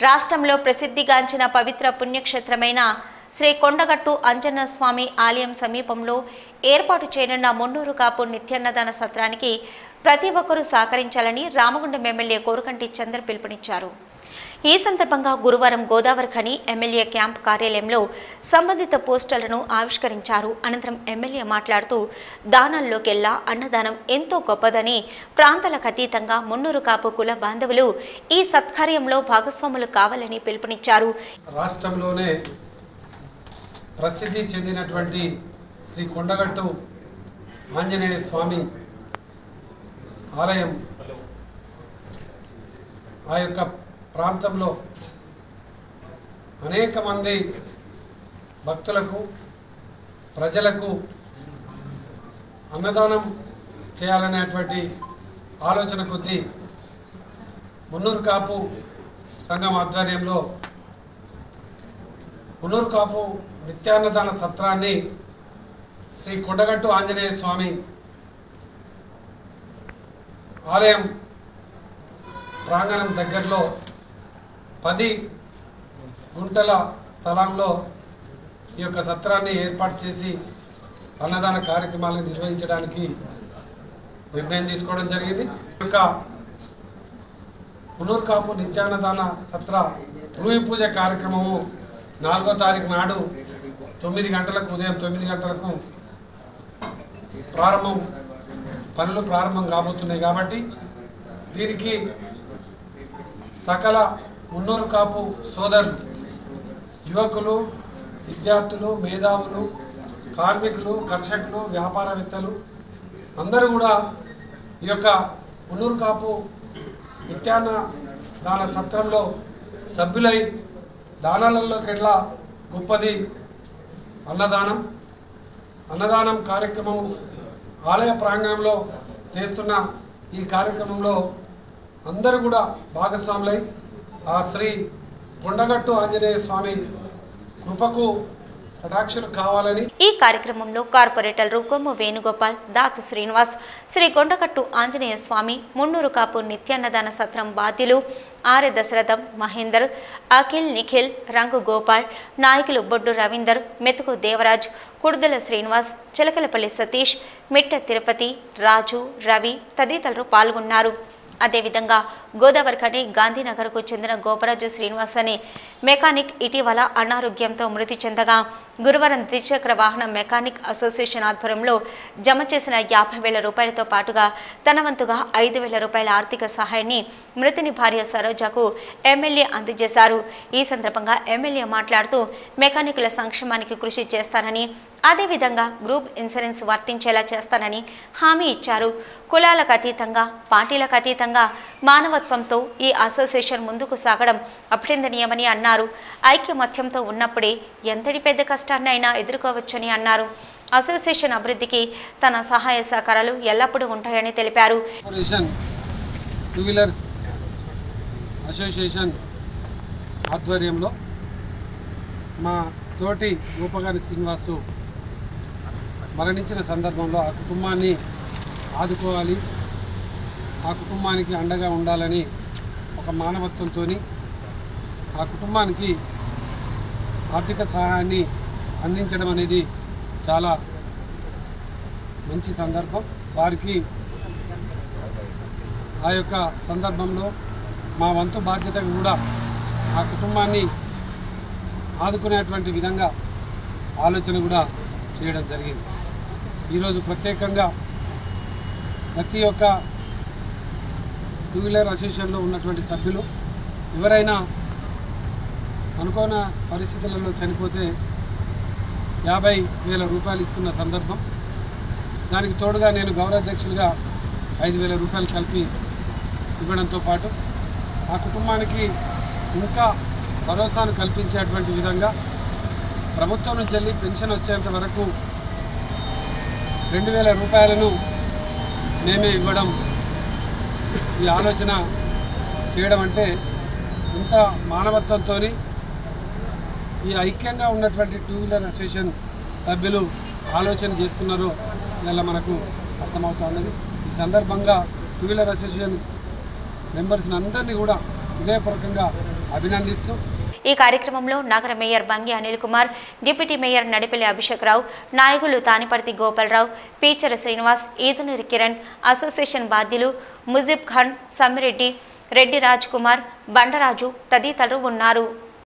రాష్ట్రంలో ప్రసిద్ధిగాంచిన పవిత్ర పుణ్యక్షేత్రమైన శ్రీ కొండగట్టు అంజన్న స్వామి ఆలయం సమీపంలో ఏర్పాటు చేయనున్న మున్నూరు కాపు నిత్యాన్నదాన సత్రానికి ప్రతి ఒక్కరూ సహకరించాలని రామగుండం ఎమ్మెల్యే కోరుకంటి చంద్ర పిలుపునిచ్చారు ఈ సందర్భంగా గురువారం గోదావరి ఖని ఎమ్మెల్యే క్యాంప్ కార్యాలయంలో సంబంధిత పోస్టర్లను ఆవిష్కరించారు అనంతరం ఎమ్మెల్యే మాట్లాడుతూ దానాల్లోకెల్లా అన్నదానం ఎంతో గొప్పదని ప్రాంతాలకు అతీతంగా మున్నూరు కాపు కుల బాంధవులు ఈ సత్కార్యంలో భాగస్వాములు కావాలని పిలుపునిచ్చారు రాష్ట్రంలోనే ప్రసిద్ధి చెందినటువంటి శ్రీ కొండగట్టు ఆంజనేయ స్వామి ఆలయం ఆ యొక్క ప్రాంతంలో అనేక మంది భక్తులకు ప్రజలకు అన్నదానం చేయాలనేటువంటి ఆలోచన కొద్దీ మున్నూరు కాపు సంఘం ఆధ్వర్యంలో మున్నూరు కాపు నిత్యాన్నదాన సత్రాన్ని శ్రీ కొండగట్టు ఆంజనేయ స్వామి ఆలయం ప్రాంగణం దగ్గరలో పది గుంటల స్థలంలో ఈ యొక్క సత్రాన్ని ఏర్పాటు చేసి అన్నదాన కార్యక్రమాలను నిర్వహించడానికి నిర్ణయం తీసుకోవడం జరిగింది ఈ యొక్క మునూరు కాపు నిత్యాన్నదాన సత్ర భూమి పూజ కార్యక్రమము నాలుగో తారీఖు నాడు తొమ్మిది గంటలకు ఉదయం తొమ్మిది గంటలకు ప్రారంభం పనులు ప్రారంభం కాబోతున్నాయి కాబట్టి దీనికి సకల మున్నూరు కాపు సోదరులు యువకులు విద్యార్థులు మేధావులు కార్మికులు కర్షకులు వ్యాపారవేత్తలు అందరూ కూడా ఈ యొక్క మున్నూరు కాపు నిత్యాన్న దాన సత్రంలో సభ్యులై దానాలలోకెల్లా గొప్పది అన్నదానం అన్నదానం కార్యక్రమం ఆలయ ప్రాంగణంలో చేస్తున్న ఈ కార్యక్రమంలో అందరూ కూడా భాగస్వాములై ఆ శ్రీ కొండగట్టు ఆంజనేయ స్వామి కృపకు కటాక్షులు కావాలని ఈ కార్యక్రమంలో కార్పొరేటర్లు కొమ్ము వేణుగోపాల్ దాతు శ్రీనివాస్ శ్రీ కొండకట్టు ఆంజనేయ స్వామి మున్నూరు కాపు నిత్యాన్నదాన సత్రం బాధ్యులు ఆర్య దశరథం మహేందర్ అఖిల్ నిఖిల్ రంగు గోపాల్ నాయకులు బొడ్డు రవీందర్ మెతుకు దేవరాజ్ కుడుదల శ్రీనివాస్ చిలకలపల్లి సతీష్ మిట్ట తిరుపతి రాజు రవి తదితరులు పాల్గొన్నారు అదేవిధంగా గోదావరి కని గాంధీనగర్కు చెందిన గోపరాజు శ్రీనివాస్ అనే మెకానిక్ ఇటీవల అనారోగ్యంతో మృతి చెందగా గురువారం ద్విచక్ర వాహన మెకానిక్ అసోసియేషన్ ఆధ్వర్యంలో జమ చేసిన యాభై వేల రూపాయలతో పాటుగా తన వంతుగా ఐదు వేల రూపాయల ఆర్థిక సహాయాన్ని మృతుని భార్య సరోజకు ఎమ్మెల్యే అందజేశారు ఈ సందర్భంగా ఎమ్మెల్యే మాట్లాడుతూ మెకానికుల సంక్షేమానికి కృషి చేస్తానని అదేవిధంగా గ్రూప్ ఇన్సూరెన్స్ వర్తించేలా చేస్తానని హామీ ఇచ్చారు కులాలకు అతీతంగా పార్టీలకు అతీతంగా మానవత్వంతో ఈ అసోసియేషన్ ముందుకు సాగడం అభినందనీయమని అన్నారు ఐక్యమత్యంతో ఉన్నప్పుడే ఎంతటి పెద్ద కష్టాన్ని అయినా ఎదుర్కోవచ్చని అన్నారు అసోసియేషన్ అభివృద్ధికి తన సహాయ సహకారాలు ఎల్లప్పుడూ ఉంటాయని తెలిపారు కార్పొరేషన్ టూ వీలర్స్ అసోసియేషన్ ఆధ్వర్యంలో మా తోటి రూపగాని శ్రీనివాసు మరణించిన సందర్భంలో ఆ కుటుంబాన్ని ఆదుకోవాలి ఆ కుటుంబానికి అండగా ఉండాలని ఒక మానవత్వంతో ఆ కుటుంబానికి ఆర్థిక సహాయాన్ని అందించడం అనేది చాలా మంచి సందర్భం వారికి ఆ యొక్క సందర్భంలో మా వంతు బాధ్యత కూడా ఆ కుటుంబాన్ని ఆదుకునేటువంటి విధంగా ఆలోచన కూడా చేయడం జరిగింది ఈరోజు ప్రత్యేకంగా ప్రతి ఒక్క టూ వీలర్ అసోసియేషన్లో ఉన్నటువంటి సభ్యులు ఎవరైనా అనుకోని పరిస్థితులలో చనిపోతే యాభై వేల రూపాయలు ఇస్తున్న సందర్భం దానికి తోడుగా నేను గౌరవాధ్యక్షులుగా ఐదు వేల రూపాయలు కలిపి ఇవ్వడంతో పాటు ఆ కుటుంబానికి ఇంకా భరోసాను కల్పించేటువంటి విధంగా ప్రభుత్వం నుంచి వెళ్ళి పెన్షన్ వచ్చేంత వరకు రెండు వేల రూపాయలను మేమే ఇవ్వడం ఈ ఆలోచన చేయడం అంటే ఇంత మానవత్వంతో ఈ ఐక్యంగా ఉన్నటువంటి టూ వీలర్ అసోసియేషన్ సభ్యులు ఆలోచన చేస్తున్నారో ఇలా మనకు అర్థమవుతా ఉన్నది ఈ సందర్భంగా టూ వీలర్ అసోసియేషన్ మెంబర్స్ని అందరినీ కూడా హృదయపూర్వకంగా అభినందిస్తూ ఈ కార్యక్రమంలో నగర mayor Bangi Anil Kumar deputy mayor Nadipelli Abhishek Rao నాయకులు తానిపర్తి గోపాలరావు పీచర శ్రీనివాస్ ఈదునూరి కిరణ్ అసోసియేషన్ బాధ్యులు ముజిబ్ ఖాన్ సమ్మిరెడ్డి రెడ్డి రాజ్ కుమార్ బండరాజు తదితరులు ఉన్నారు